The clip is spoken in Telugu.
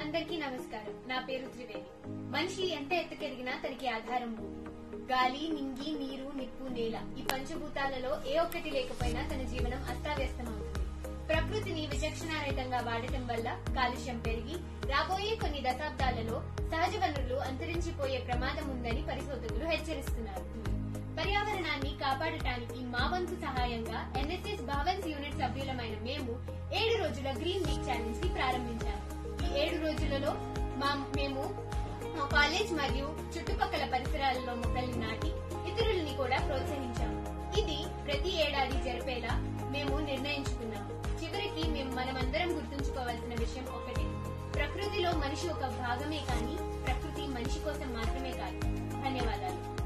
అందరికీ నమస్కారం నా పేరు త్రివేణి మనిషి ఎంత ఎత్తుకెదిగినా తనకి ఆధారం భూమి గాలి నింగి నీరు నిప్పు నేల ఈ పంచభూతాలలో ఏ ఒక్కటి లేకపోయినా తన జీవనం అస్తావ్యస్తమవుతుంది ప్రకృతిని విచక్షణారహితంగా వాడటం వల్ల కాలుష్యం పెరిగి రాబోయే కొన్ని దశాబ్దాలలో సహజ వనరులు అంతరించిపోయే ప్రమాదం ఉందని పరిశోధకులు హెచ్చరిస్తున్నారు పర్యావరణాన్ని కాపాడటానికి మా వంతు సహాయంగా ఎన్ఎస్ఎస్ భావన్స్ యూనిట్ సభ్యులమైన మేము ఏడు రోజుల గ్రీన్ వీక్ ఛాలెంజ్ ని ప్రారంభించాము ఈ ఏడు రోజులలో మా మేము మా కాలేజ్ మరియు చుట్టుపక్కల పరిసరాలలో మొక్కల్ని నాటి ఇతరులని కూడా ప్రోత్సహించాము ఇది ప్రతి ఏడాది జరిపేలా మేము నిర్ణయించుకున్నాము చివరికి మేము మనమందరం గుర్తుంచుకోవాల్సిన విషయం ఒకటే ప్రకృతిలో మనిషి ఒక భాగమే కానీ ప్రకృతి మనిషి కోసం మాత్రమే కాదు ధన్యవాదాలు